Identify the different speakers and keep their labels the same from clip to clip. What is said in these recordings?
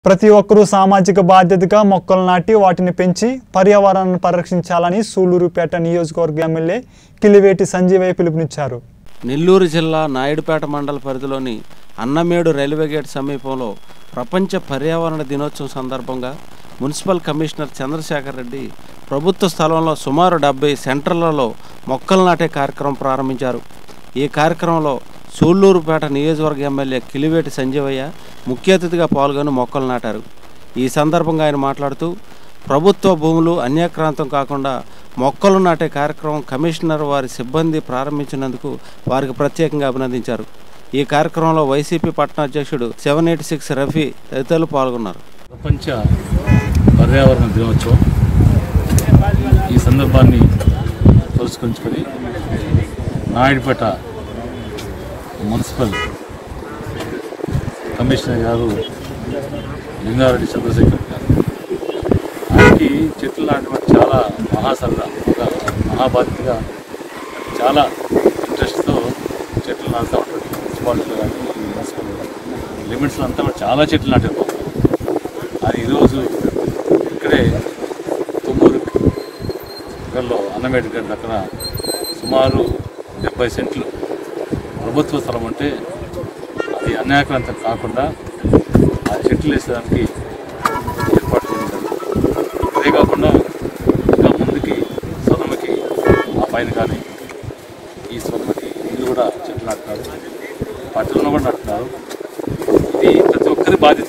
Speaker 1: ప్రతి ఒక్కరూ సామాజిక బాధ్యతగా మొక్కలు నాటి వాటిని పెంచి పర్యావరణాన్ని పరిరక్షించాలని సూళ్లూరుపేట నియోజకవర్గ ఎమ్మెల్యే కిలివేటి సంజీవయ్య పిలుపునిచ్చారు
Speaker 2: నెల్లూరు జిల్లా నాయుడుపేట మండల పరిధిలోని అన్నమేడు రైల్వే గేట్ సమీపంలో ప్రపంచ పర్యావరణ దినోత్సవం సందర్భంగా మున్సిపల్ కమిషనర్ చంద్రశేఖర్ రెడ్డి ప్రభుత్వ స్థలంలో సుమారు డెబ్బై సెంటర్లలో మొక్కలు నాటే కార్యక్రమం ప్రారంభించారు ఈ కార్యక్రమంలో సూళ్లూరుపేట నియోజకవర్గ ఎమ్మెల్యే కిలివేటి సంజీవయ్య ముఖ్య అతిథిగా పాల్గొని మొక్కలు నాటారు ఈ సందర్భంగా ఆయన మాట్లాడుతూ ప్రభుత్వ భూములు అన్యాక్రాంతం కాకుండా మొక్కలు నాటే కార్యక్రమం కమిషనర్ వారి సిబ్బంది ప్రారంభించినందుకు వారికి ప్రత్యేకంగా అభినందించారు ఈ కార్యక్రమంలో వైసీపీ పట్టణ అధ్యక్షుడు సెవెన్ ఎయిటీ సిక్స్ రఫీ తదితరులు పాల్గొన్నారు
Speaker 3: ప్రపంచ పర్యావరణ దినోత్సవం ఈ సందర్భాన్ని పురస్కరించుకొని నాయుడుపేట మున్సిపల్ కమిషనర్ గారు లింగారెడ్డి చంద్రశేఖర్ గారు ఆయనకి చెట్లు నాటడం చాలా మహాసరదా ఒక మహాబాధ్యతగా చాలా ఇంట్రెస్ట్తో చెట్లు నాటుతూ ఉంటాడు మున్సిపాలిటీలో కానీ మున్సిపల్ లిమిట్స్లో అంతా కూడా చాలా చెట్లు నాటారు అది ఈరోజు ఇక్కడే తుమ్మూరు గల్లో అన్నమేటి గడ్డ అక్కడ సుమారు డెబ్బై సెంట్లు ప్రభుత్వ స్థలం అంటే అది అన్యాక్రాంతం కాకుండా ఆ చెట్లు వేసేదానికి ఏర్పాటు చేయడం జరిగింది. అదే కాకుండా ఇంకా ముందుకి సొనమకి ఆ పైన కానీ ఈ సొనమకి ఇల్లు కూడా చెట్లు నాటున్నారు పట్టణంలో కూడా నాటున్నారు ఇది ప్రతి ఒక్కరి బాధ్యత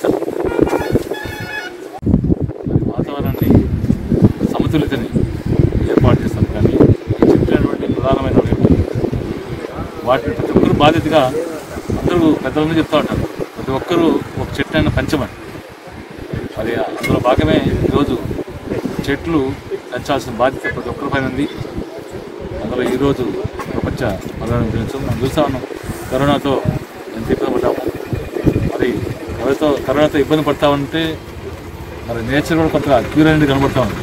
Speaker 3: మరి వాతావరణాన్ని సమతులితని ఏర్పాటు చేస్తాం కానీ ఈ చెట్లు అనేటువంటి ప్రధానమైన వైపు వాటిని ప్రతి ఒక్కరు బాధ్యతగా అందరూ పెద్దలందరూ చెప్తా ఉంటారు ప్రతి ఒక్కరూ ఒక చెట్టు అయినా పెంచమని మరి అందులో భాగమే ఈరోజు చెట్లు పెంచాల్సిన బాధ్యత ప్రతి ఒక్కరి పైన ఉంది అందులో ఈరోజు ప్రపంచ పర్యావరణ దినోత్సవం మనం చూస్తా ఉన్నాం కరోనాతో ఎంత ఇబ్బంది పడ్డాము మరి కరోనాతో కరోనాతో ఇబ్బంది పడతా ఉంటే మరి నేచర్ కూడా కొంత క్యూర్ అనేది కనబడతా ఉంది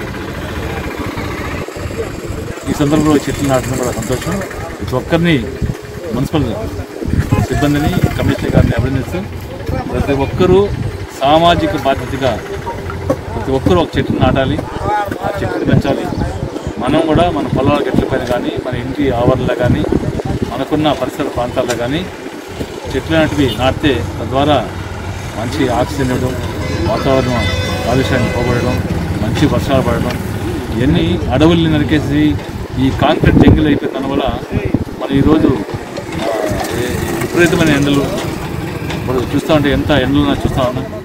Speaker 3: ఈ సందర్భంలో చెట్లు నాటడం కూడా సంతోషం ప్రతి ఒక్కరిని మున్సిపల్ సిబ్బందిని కమిషనర్ గారిని అభినందిస్తూ ప్రతి ఒక్కరూ సామాజిక బాధ్యతగా ప్రతి ఒక్కరూ ఒక చెట్టును నాటాలి ఆ చెట్టుని పెంచాలి మనం కూడా మన పొలాల గట్ల పైన కానీ మన ఇంటి ఆవరణలో కానీ మనకున్న పరిసర ప్రాంతాల్లో కానీ చెట్లు లాంటివి నాటితే తద్వారా మంచి ఆక్సిజన్ ఇవ్వడం వాతావరణం కాలుష్యాన్ని పోగొట్టడం మంచి వర్షాలు పడడం ఇవన్నీ అడవుల్ని నరికేసి ఈ కాంక్రీట్ జంగిల్ అయిపోయిన దానివల్ల మనం ఈరోజు ఆ, ఏ- విపరీతమైన ఎండలు ఇప్పుడు చూస్తూ ఉంటే ఎంత ఎండలు చూస్తూ ఉన్నాం